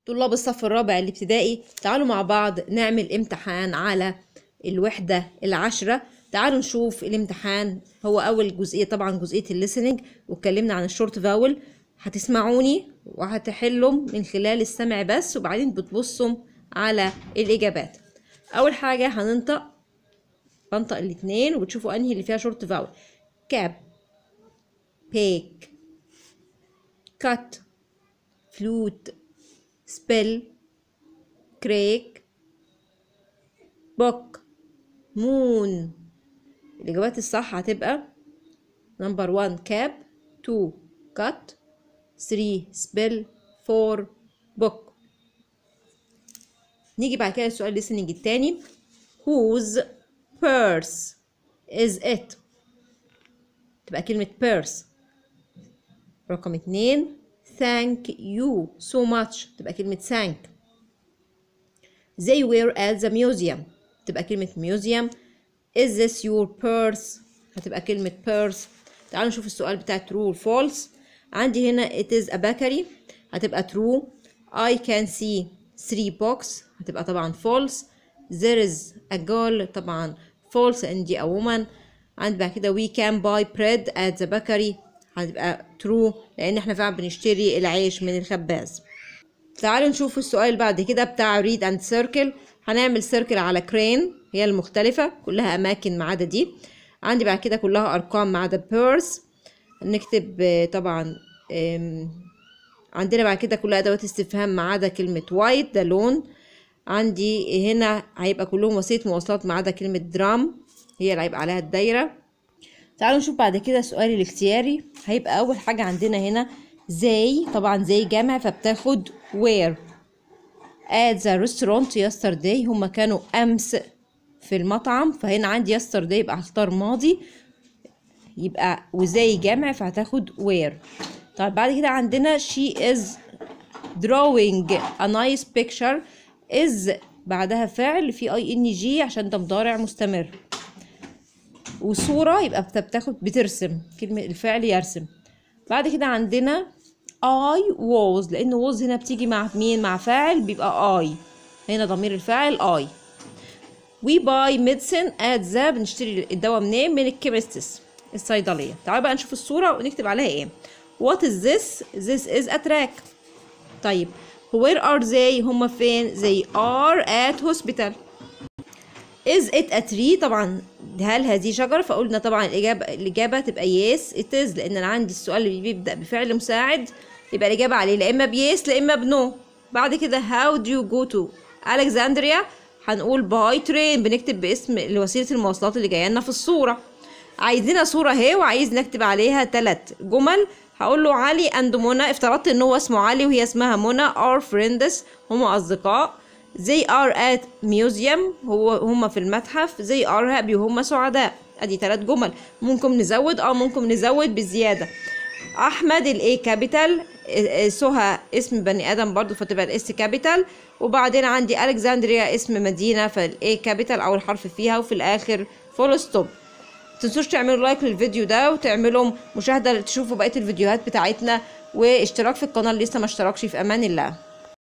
طلاب الصف الرابع الابتدائي تعالوا مع بعض نعمل امتحان على الوحدة العشرة تعالوا نشوف الامتحان هو أول جزئية طبعا جزئية الليسننج واتكلمنا عن الشورت فاول هتسمعوني وهتحلوا من خلال السمع بس وبعدين بتبصوا على الإجابات أول حاجة هننطق بنطق الاتنين وبتشوفوا أنهي اللي فيها شورت فاول كاب بيك كات فلوت سبيل كريك بوك مون الإجابات الصح هتبقى نمبر 1 كاب 2 كات 3 سبيل 4 بوك نيجي بعد كده السؤال listening التاني whose purse is it تبقى كلمة purse رقم اتنين thank you so much تبقى كلمة thank they were at the museum تبقى كلمة museum is this your purse هتبقى كلمة purse تعالوا نشوف السؤال بتاع true or false عندي هنا it is a bakery هتبقى true I can see three books هتبقى طبعا false there is a girl طبعا false and a woman عند بعد كده we can buy bread at the bakery هتبقى true لان احنا فعلا بنشتري العيش من الخباز تعالوا نشوف السؤال اللي بعد كده بتاع read and circle هنعمل سيركل على كرين هي المختلفة كلها أماكن ما عدا دي عندي بعد كده كلها أرقام ما عدا بيرس نكتب طبعا عندنا بعد كده كلها أدوات استفهام ما عدا كلمة وايت ده لون عندي هنا هيبقى كلهم وسيلة مواصلات ما عدا كلمة درام هي اللي هيبقى عليها الدايرة تعالوا نشوف بعد كده السؤال الاختياري هيبقى أول حاجة عندنا هنا زي طبعا زي جمع فبتاخد where at the restaurant yesterday هما كانوا أمس في المطعم فهنا عندي yesterday يبقى هختار ماضي يبقى وزي جمع فهتاخد where طيب بعد كده عندنا she is drawing a nice picture is بعدها فعل في اي ان جي عشان ده مضارع مستمر وصورة يبقى بتاخد بترسم كلمة الفعل يرسم بعد كده عندنا I was لأن was هنا بتيجي مع مين مع فاعل بيبقى I هنا ضمير الفاعل I we buy medicine at the بنشتري الدواء منين من الكيمستس الصيدلية تعالوا بقى نشوف الصورة ونكتب عليها ايه what is this this is a track طيب where are they هما فين they are at hospital is it a tree طبعا هل هذه شجرة فقلنا طبعا الإجابة الإجابة تبقى yes it is لأن أنا عندي السؤال اللي بيبدأ بفعل مساعد يبقى الإجابة عليه لا إما بيس لا إما بنو بعد كده how do you go to Alexandria هنقول باي ترين بنكتب باسم وسيلة المواصلات اللي جاية لنا في الصورة عايزينها صورة اهي وعايز نكتب عليها تلات جمل هقول له علي اند منى افترضت ان هو اسمه علي وهي اسمها منى are friends هما اصدقاء they are at museum هو هما في المتحف they are happy وهما سعداء ادي ثلاث جمل ممكن نزود اه ممكن نزود بزياده احمد الاي كابيتال سهى اسم بني ادم برضو فتبقى الاس كابيتال وبعدين عندي الكسندريا اسم مدينه فالاي كابيتال اول حرف فيها وفي الاخر فول ستوب تنسوش تعملوا لايك للفيديو ده وتعملوا مشاهده تشوفوا بقيه الفيديوهات بتاعتنا واشتراك في القناه اللي لسه ما اشتركش في امان الله